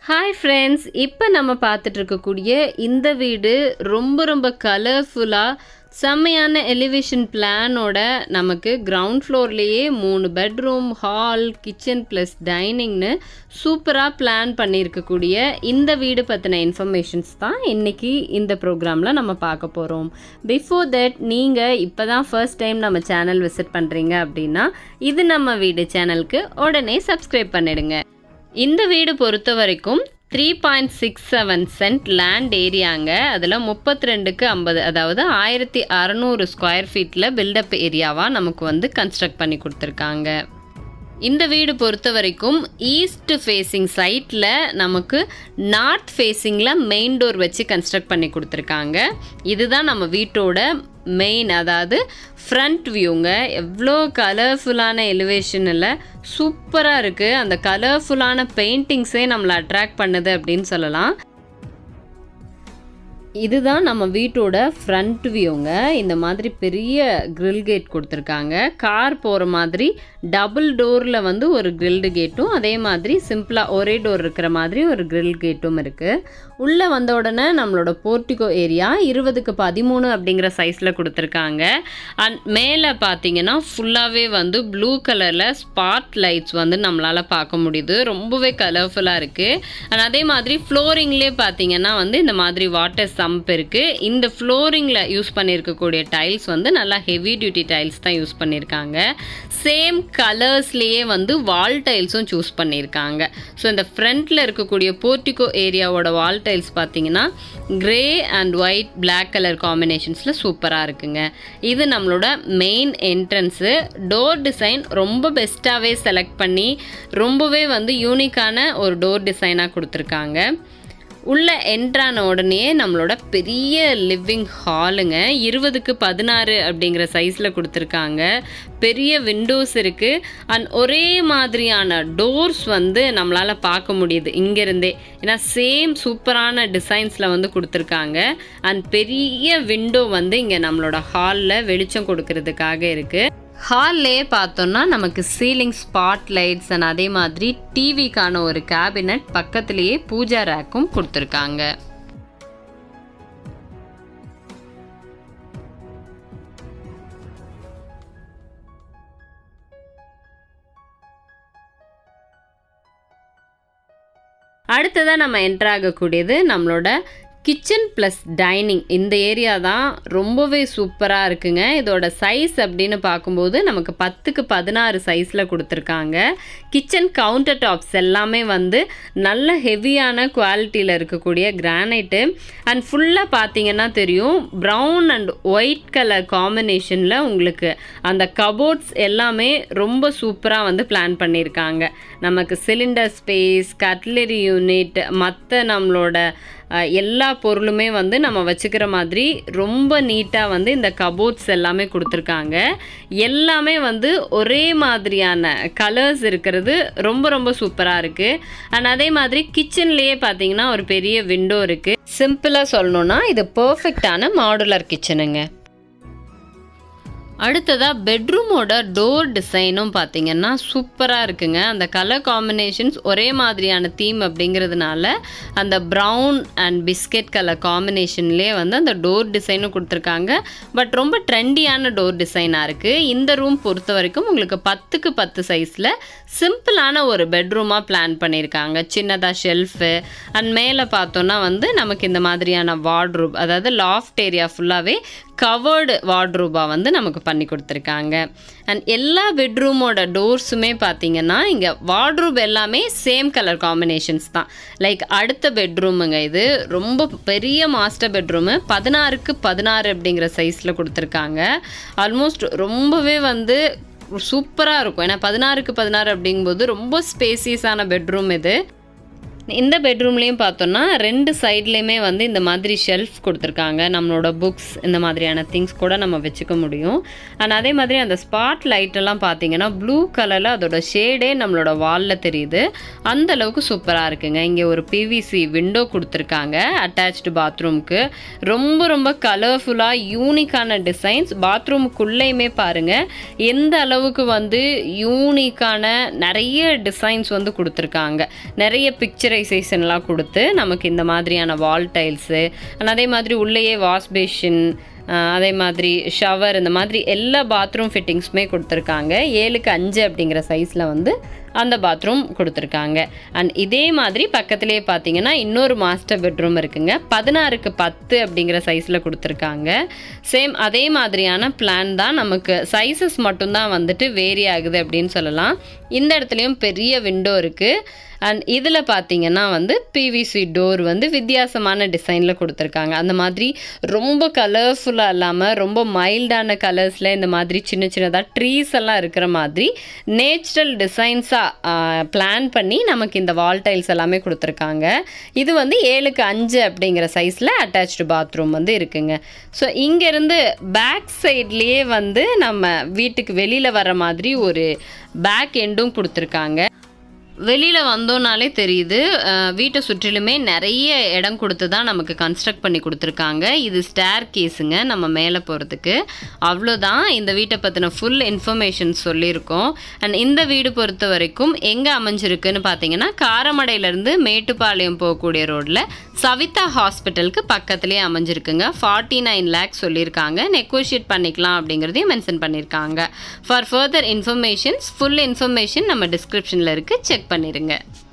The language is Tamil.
ஹாய் ஃப்ரெண்ட்ஸ் இப்போ நம்ம பார்த்துட்டு இருக்கக்கூடிய இந்த வீடு ரொம்ப ரொம்ப கலர்ஃபுல்லாக செம்மையான எலிவேஷன் பிளானோட நமக்கு கிரவுண்ட் ஃப்ளோர்லேயே மூணு பெட்ரூம் ஹால் கிச்சன் ப்ளஸ் டைனிங்னு சூப்பராக பிளான் பண்ணியிருக்கக்கூடிய இந்த வீடு பற்றின இன்ஃபர்மேஷன்ஸ் தான் இன்றைக்கி இந்த ப்ரோக்ராமில் நம்ம பார்க்க போகிறோம் பிஃபோர் தட் நீங்கள் இப்போ தான் ஃபர்ஸ்ட் டைம் நம்ம சேனல் விசிட் பண்ணுறீங்க அப்படின்னா இது நம்ம வீடு சேனலுக்கு உடனே சப்ஸ்கிரைப் பண்ணிடுங்க இந்த வீடு பொறுத்த வரைக்கும் three point six seven cent land ஏரியாங்க அதில் முப்பத்தி ரெண்டுக்கு ஐம்பது அதாவது ஆயிரத்தி அறநூறு ஸ்கொயர் ஃபீட்டில் பில்டப் ஏரியாவாக நமக்கு வந்து கன்ஸ்ட்ரக்ட் பண்ணி கொடுத்துருக்காங்க இந்த வீடு பொறுத்த வரைக்கும் ஈஸ்ட் ஃபேஸிங் சைட்டில் நமக்கு நார்த் ஃபேஸிங்கில் மெயின் டோர் வச்சு கன்ஸ்ட்ரக்ட் பண்ணி கொடுத்துருக்காங்க இதுதான் நம்ம வீட்டோட மெயின் அதாவது ஃப்ரண்ட் வியூங்க எவ்வளோ கலர்ஃபுல்லான எலிவேஷனில் சூப்பராக இருக்குது அந்த கலர்ஃபுல்லான பெயிண்டிங்ஸே நம்மளை அட்ராக்ட் பண்ணுது அப்படின்னு சொல்லலாம் இதுதான் நம்ம வீட்டோட ஃப்ரண்ட் வியூங்க இந்த மாதிரி பெரிய grill கேட் கொடுத்துருக்காங்க கார் போகிற மாதிரி டபுள் டோரில் வந்து ஒரு கிரில்டு கேட்டும் அதே மாதிரி சிம்பிளாக ஒரே டோர் இருக்கிற மாதிரி ஒரு grill கேட்டும் இருக்குது உள்ளே வந்த உடனே நம்மளோட போர்ட்டிகோ ஏரியா இருபதுக்கு பதிமூணு அப்படிங்கிற சைஸில் கொடுத்துருக்காங்க அண்ட் மேலே பார்த்தீங்கன்னா ஃபுல்லாகவே வந்து ப்ளூ கலரில் ஸ்பாட் லைட்ஸ் வந்து நம்மளால் பார்க்க முடியுது ரொம்பவே கலர்ஃபுல்லாக இருக்குது அண்ட் அதே மாதிரி ஃப்ளோரிங்லேயே பார்த்தீங்கன்னா வந்து இந்த மாதிரி வாட்டர் சம்ப் இருக்குது இந்த ஃப்ளோரிங்கில் யூஸ் பண்ணியிருக்கக்கூடிய டைல்ஸ் வந்து நல்லா ஹெவி டியூட்டி டைல்ஸ் தான் யூஸ் பண்ணியிருக்காங்க சேம் கலர்ஸ்லேயே வந்து வால் டைல்ஸும் சூஸ் பண்ணியிருக்காங்க ஸோ இந்த ஃப்ரண்ட்டில் இருக்கக்கூடிய போர்ட்டிகோ ஏரியாவோட வால் டைல்ஸ் பார்த்தீங்கன்னா grey and white black colour காம்பினேஷன்ஸில் சூப்பராக இருக்குங்க இது நம்மளோட மெயின் என்ட்ரன்ஸு டோர் டிசைன் ரொம்ப பெஸ்ட்டாகவே செலக்ட் பண்ணி ரொம்பவே வந்து யூனிக்கான ஒரு டோர் டிசைனாக கொடுத்துருக்காங்க உள்ள என்ட்ரான உடனே நம்மளோட பெரிய லிவிங் ஹாலுங்க இருபதுக்கு பதினாறு அப்படிங்கிற சைஸில் கொடுத்துருக்காங்க பெரிய விண்டோஸ் இருக்குது அண்ட் ஒரே மாதிரியான டோர்ஸ் வந்து நம்மளால் பார்க்க முடியுது இங்கேருந்தே ஏன்னா சேம் சூப்பரான டிசைன்ஸில் வந்து கொடுத்துருக்காங்க அண்ட் பெரிய விண்டோ வந்து இங்கே நம்மளோட ஹாலில் வெளிச்சம் கொடுக்கறதுக்காக இருக்குது ஹால்லே பார்த்தோம்னா நமக்கு சீலிங் ஸ்பாட் லைட்ஸ் அண்ட் அதே மாதிரி டிவிக்கான ஒரு கேபினட் பக்கத்துலேயே பூஜா ரேக்கும் கொடுத்துருக்காங்க அடுத்ததாக நம்ம என்டர் ஆகக்கூடியது நம்மளோட கிச்சன் ப்ளஸ் டைனிங் இந்த ஏரியா தான் ரொம்பவே சூப்பராக இருக்குங்க இதோட சைஸ் அப்படின்னு பார்க்கும்போது நமக்கு பத்துக்கு பதினாறு சைஸில் கொடுத்துருக்காங்க கிச்சன் கவுண்டர் டாப்ஸ் எல்லாமே வந்து நல்ல ஹெவியான குவாலிட்டியில் இருக்கக்கூடிய கிரானைட்டு அண்ட் ஃபுல்லாக பார்த்தீங்கன்னா தெரியும் ப்ரௌன் அண்ட் ஒயிட் கலர் காம்பினேஷனில் உங்களுக்கு அந்த கபோர்ட்ஸ் எல்லாமே ரொம்ப சூப்பராக வந்து பிளான் பண்ணியிருக்காங்க நமக்கு சிலிண்டர் ஸ்பேஸ் கட்லரி யூனிட் மற்ற நம்மளோட அஹ், எல்லா பொருளுமே வந்து நம்ம வச்சுக்கிற மாதிரி ரொம்ப நீட்டாக வந்து இந்த கபோர்ட்ஸ் எல்லாமே கொடுத்துருக்காங்க எல்லாமே வந்து ஒரே மாதிரியான கலர்ஸ் இருக்கிறது ரொம்ப ரொம்ப சூப்பராக இருக்குது அண்ட் அதே மாதிரி கிச்சன்லேயே பார்த்தீங்கன்னா ஒரு பெரிய விண்டோ இருக்குது சிம்பிளாக சொல்லணும்னா இது பர்ஃபெக்டான மாடுலர் கிச்சனுங்க அடுத்ததாக பெட்ரூமோட டோர் டிசைனும் பார்த்தீங்கன்னா சூப்பராக இருக்குங்க அந்த கலர் காம்பினேஷன்ஸ் ஒரே மாதிரியான தீம் அப்படிங்கிறதுனால அந்த ப்ரௌன் அண்ட் பிஸ்கெட் கலர் காம்பினேஷன்லேயே வந்து அந்த டோர் டிசைனும் கொடுத்துருக்காங்க பட் ரொம்ப ட்ரெண்டியான டோர் டிசைனாக இருக்குது இந்த ரூம் பொறுத்த வரைக்கும் உங்களுக்கு பத்துக்கு பத்து சைஸில் சிம்பிளான ஒரு பெட்ரூமாக பிளான் பண்ணியிருக்காங்க சின்னதாக ஷெல்ஃபு அண்ட் மேலே பார்த்தோன்னா வந்து நமக்கு இந்த மாதிரியான வார்ட்ரூப் அதாவது லாஃப்ட் ஏரியா ஃபுல்லாகவே கவர்டு வார்ட்ரூபாக வந்து நமக்கு பண்ணி கொடுத்துருக்காங்க அண்ட் எல்லா பெட்ரூமோட டோர்ஸுமே பார்த்தீங்கன்னா இங்கே வார்ட்ரூப் எல்லாமே சேம் கலர் காம்பினேஷன்ஸ் தான் லைக் அடுத்த பெட்ரூமுங்க இது ரொம்ப பெரிய மாஸ்டர் பெட்ரூமு பதினாறுக்கு பதினாறு அப்படிங்கிற சைஸில் கொடுத்துருக்காங்க ஆல்மோஸ்ட் ரொம்பவே வந்து சூப்பராக இருக்கும் ஏன்னா பதினாறுக்கு பதினாறு அப்படிங்கும்போது ரொம்ப ஸ்பேசியஸான பெட்ரூம் இது இந்த பெட்ரூம்லேயும் பார்த்தோன்னா ரெண்டு சைட்லேயுமே வந்து இந்த மாதிரி ஷெல்ஃப் கொடுத்துருக்காங்க நம்மளோட புக்ஸ் இந்த மாதிரியான திங்ஸ் கூட நம்ம வச்சுக்க முடியும் அண்ட் அதே மாதிரி அந்த ஸ்பாட் லைட்டெல்லாம் பார்த்தீங்கன்னா ப்ளூ கலரில் அதோட ஷேடே நம்மளோட வாலில் தெரியுது அந்த அளவுக்கு சூப்பராக இருக்குங்க இங்கே ஒரு பிவிசி விண்டோ கொடுத்துருக்காங்க அட்டாச்டு பாத்ரூம்க்கு ரொம்ப ரொம்ப கலர்ஃபுல்லாக யூனிக்கான டிசைன்ஸ் பாத்ரூமுக்குள்ளேயுமே பாருங்கள் எந்த அளவுக்கு வந்து யூனிக்கான நிறைய டிசைன்ஸ் வந்து கொடுத்துருக்காங்க நிறைய பிக்சரை மினியரைசேஷன்லாம் கொடுத்து நமக்கு இந்த மாதிரியான வால் டைல்ஸு அதே மாதிரி உள்ளேயே வாஷ் பேஷன் அதே மாதிரி ஷவர் இந்த மாதிரி எல்லா பாத்ரூம் ஃபிட்டிங்ஸுமே கொடுத்துருக்காங்க ஏழுக்கு அஞ்சு அப்படிங்கிற சைஸில் வந்து அந்த பாத்ரூம் கொடுத்துருக்காங்க அண்ட் இதே மாதிரி பக்கத்துலேயே பார்த்தீங்கன்னா இன்னொரு மாஸ்டர் பெட்ரூம் இருக்குங்க பதினாறுக்கு பத்து அப்படிங்கிற சைஸில் கொடுத்துருக்காங்க சேம் அதே மாதிரியான பிளான் தான் நமக்கு சைஸஸ் மட்டும்தான் வந்துட்டு வேரி ஆகுது அப்படின்னு சொல்லலாம் இந்த இடத்துலையும் பெரிய விண்டோ இருக்குது அண்ட் இதில் பார்த்தீங்கன்னா வந்து பிவிசி டோர் வந்து வித்தியாசமான டிசைனில் கொடுத்துருக்காங்க அந்த மாதிரி ரொம்ப கலர்ஃபுல்லாக இல்லாமல் ரொம்ப மைல்டான கலர்ஸில் இந்த மாதிரி சின்ன சின்னதாக ட்ரீஸ் எல்லாம் இருக்கிற மாதிரி நேச்சுரல் டிசைன்ஸாக பிளான் பண்ணி நமக்கு இந்த வால் டைல்ஸ் எல்லாமே கொடுத்துருக்காங்க இது வந்து ஏழுக்கு அஞ்சு அப்படிங்கிற சைஸில் அட்டாச்டு பாத்ரூம் வந்து இருக்குங்க ஸோ இங்கேருந்து பேக் சைட்லேயே வந்து நம்ம வீட்டுக்கு வெளியில் வர மாதிரி ஒரு பேக் எண்டும் கொடுத்துருக்காங்க வெளியில் வந்தோனாலே தெரியுது அஹ், வீட்டை சுற்றிலுமே நிறைய இடம் கொடுத்து தான் நமக்கு கன்ஸ்ட்ரக்ட் பண்ணி கொடுத்துருக்காங்க இது ஸ்டேர் கேஸுங்க நம்ம மேலே போகிறதுக்கு அவ்வளோதான் இந்த வீட்டை பற்றின ஃபுல் இன்ஃபர்மேஷன் சொல்லியிருக்கோம் அண்ட் இந்த வீடு பொறுத்த வரைக்கும் எங்கே அமைஞ்சிருக்குன்னு பார்த்தீங்கன்னா காரமடையிலேருந்து மேட்டுப்பாளையம் போகக்கூடிய ரோட்டில் சவிதா ஹாஸ்பிட்டலுக்கு பக்கத்துலேயே அமைஞ்சிருக்குங்க ஃபார்ட்டி நைன் லேக்ஸ் சொல்லியிருக்காங்க நெகோஷியேட் பண்ணிக்கலாம் அப்படிங்கிறதையும் மென்ஷன் பண்ணியிருக்காங்க for further informations full information நம்ம டிஸ்கிரிப்ஷனில் இருக்குது செக் பண்ணிடுங்க